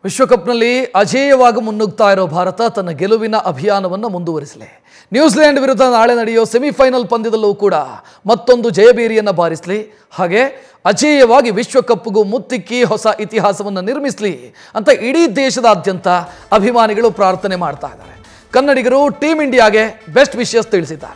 ವಿಶ್ವಕಪ್ನಲ್ಲಿ ಅಜೇಯವಾಗಿ ಮುನ್ನುಗ್ತಾ ಇರೋ ಭಾರತ ತನ್ನ ಗೆಲುವಿನ ಅಭಿಯಾನವನ್ನು ಮುಂದುವರಿಸಲಿ ನ್ಯೂಜಿಲೆಂಡ್ ವಿರುದ್ಧ ನಾಳೆ ನಡೆಯೋ ಸೆಮಿಫೈನಲ್ ಪಂದ್ಯದಲ್ಲೂ ಕೂಡ ಮತ್ತೊಂದು ಜಯಬೇರಿಯನ್ನು ಬಾರಿಸಲಿ ಹಾಗೆ ಅಜೇಯವಾಗಿ ವಿಶ್ವಕಪ್ಗೂ ಮುತ್ತಿಕ್ಕಿ ಹೊಸ ಇತಿಹಾಸವನ್ನು ನಿರ್ಮಿಸಲಿ ಅಂತ ಇಡೀ ದೇಶದಾದ್ಯಂತ ಅಭಿಮಾನಿಗಳು ಪ್ರಾರ್ಥನೆ ಮಾಡ್ತಾ ಇದ್ದಾರೆ ಕನ್ನಡಿಗರು ಟೀಮ್ ಇಂಡಿಯಾಗೆ ಬೆಸ್ಟ್ ವಿಷಯಸ್ ತಿಳಿಸಿದ್ದಾರೆ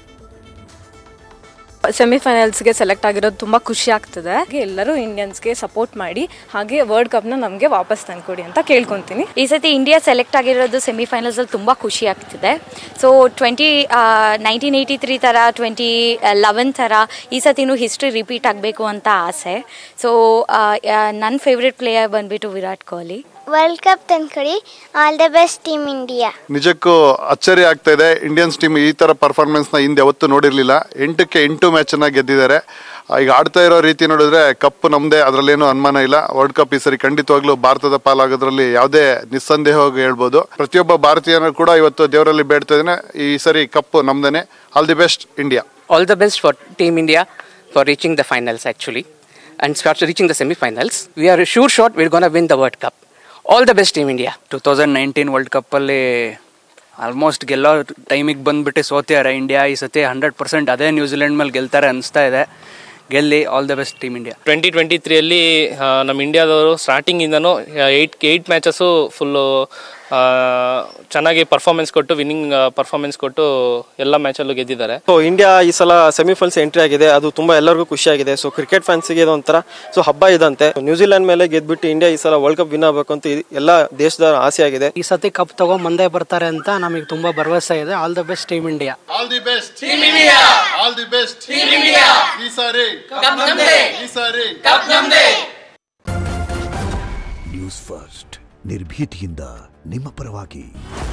ಸೆಮಿಫೈನಲ್ಸ್ಗೆ ಸೆಲೆಕ್ಟ್ ಆಗಿರೋದು ತುಂಬ ಖುಷಿ ಆಗ್ತದೆ ಹಾಗೆ ಎಲ್ಲರೂ ಇಂಡಿಯನ್ಸ್ಗೆ ಸಪೋರ್ಟ್ ಮಾಡಿ ಹಾಗೆ ವರ್ಲ್ಡ್ ಕಪ್ನ ನಮಗೆ ವಾಪಸ್ ತಂದ್ಕೊಡಿ ಅಂತ ಕೇಳ್ಕೊತೀನಿ ಈ ಸತಿ ಇಂಡಿಯಾ ಸೆಲೆಕ್ಟ್ ಆಗಿರೋದು ಸೆಮಿಫೈನಲ್ಸಲ್ಲಿ ತುಂಬ ಖುಷಿ ಆಗ್ತಿದೆ so twenty nineteen eighty three ಥರ ಟ್ವೆಂಟಿ ಲೆವೆನ್ ಥರ ಈ ಸತಿನೂ ಹಿಸ್ಟ್ರಿ ರಿಪೀಟ್ ಆಗಬೇಕು ಅಂತ ಆಸೆ ಸೊ ನನ್ನ ಫೇವ್ರೆಟ್ ಪ್ಲೇಯರ್ ಬಂದ್ಬಿಟ್ಟು ವಿರಾಟ್ ಕೊಹ್ಲಿ ವರ್ಲ್ಡ್ ಕಪ್ ತಂದ್ಕೊಡಿ all the best team India ನಿಜಕ್ಕೂ ಅಚ್ಚರಿ ಆಗ್ತಾ ಇದೆ ಇಂಡಿಯನ್ಸ್ ಟೀಮ್ ಈ ತರ ಪರ್ಫಾರ್ಮೆನ್ಸ್ ನ ಹಿಂದೆ ಯಾವತ್ತೂ ನೋಡಿರ್ಲಿಲ್ಲ ಎಂಟಕ್ಕೆ ಎಂಟು ಮ್ಯಾಚ್ ಅನ್ನ ಗೆದ್ದಿದ್ದಾರೆ ಆ, ಈಗ ಆಡ್ತಾ ಇರೋ ರೀತಿ ನೋಡಿದ್ರೆ ಕಪ್ ನಮ್ದೇ ಅದ್ರಲ್ಲೇನು ಅನುಮಾನ ಇಲ್ಲ ವರ್ಲ್ಡ್ ಕಪ್ ಈ ಸರಿ ಖಂಡಿತವಾಗ್ಲೂ ಭಾರತದ ಪಾಲಾಗೋದ್ರಲ್ಲಿ ಯಾವುದೇ ನಿಸ್ಸಂದೇಹವಾಗಿ ಹೇಳ್ಬೋದು ಪ್ರತಿಯೊಬ್ಬ ಭಾರತೀಯನು ಕೂಡ ಇವತ್ತು ದೇವರಲ್ಲಿ ಬೇಡ್ತಾ ಇದ್ದಾನೆ ಈ ಸರಿ ಕಪ್ ನಮ್ದೇನೆ all the best India all the best for Team India for reaching the finals actually and start reaching the semi-finals. We are sure shot we're going to win the World Cup. All the best Team India. Two thousand nineteen world ಕಪ್ಪಲ್ಲಿ almost ಗೆಲ್ಲೋ ಟೈಮಿಗೆ ಬಂದ್ಬಿಟ್ಟು ಸೋತಿದ್ದಾರೆ India ಈ ಸತಿ hundred percent ಅದೇ New Zealand ಮೇಲೆ ಗೆಲ್ತಾರೆ ಅನಿಸ್ತಾ ಇದೆ ಗೆಲ್ಲಿ all the best team India twenty twenty ತ್ರೀಯಲ್ಲಿ ನಮ್ಮ ಇಂಡಿಯಾದವರು ಸ್ಟಾರ್ಟಿಂಗಿಂದನೂ ಏಯ್ಟ್ ಏಯ್ಟ್ ಮ್ಯಾಚಸ್ಸು ಫುಲ್ಲು ಚೆನ್ನಾಗಿ ಪರ್ಫಾರ್ಮೆನ್ಸ್ ಕೊಟ್ಟು ವಿನ್ನಿಂಗ್ ಪರ್ಫಾರ್ಮೆನ್ಸ್ ಕೊಟ್ಟು ಎಲ್ಲ ಮ್ಯಾಚಲ್ಲೂ ಗೆದ್ದಿದ್ದಾರೆ ಸೊ ಇಂಡಿಯಾ ಈ ಸಲ ಸೆಮಿಫೈನಲ್ಸ್ ಎಂಟ್ರಿ ಆಗಿದೆ ಅದು ತುಂಬಾ ಎಲ್ಲರಿಗೂ ಖುಷಿಯಾಗಿದೆ ಸೊ ಕ್ರಿಕೆಟ್ ಫ್ಯಾನ್ಸ್ಗೆ ಇದೊಂಥರ ಸೊ ಹಬ್ಬ ಇದಂತೆ ನ್ಯೂಜಿಲೆಂಡ್ ಮೇಲೆ ಗೆದ್ಬಿಟ್ಟು ಇಂಡಿಯಾ ಈ ಸಲ ವರ್ಲ್ಡ್ ಕಪ್ ವಿನ್ ಆಗಬೇಕು ಅಂತ ಇ- ಎಲ್ಲ ದೇಶದ ಆಸೆ ಆಗಿದೆ ಈ ಸತಿ ಕಪ್ ತಗೊಂಡ್ ಮುಂದೆ ಬರ್ತಾರೆ ಅಂತ ನಮಗೆ ತುಂಬಾ ಭರವಸೆ ಇದೆ all the best team India all the best team India all the best team India ಈ ಸಾರಿ ಈ ಸಾರಿ ನ್ಯೂಸ್ ಫಸ್ಟ್ ನಿರ್ಭೀತಿಯಿಂದ ನಿಮ್ಮ ಪರವಾಗಿ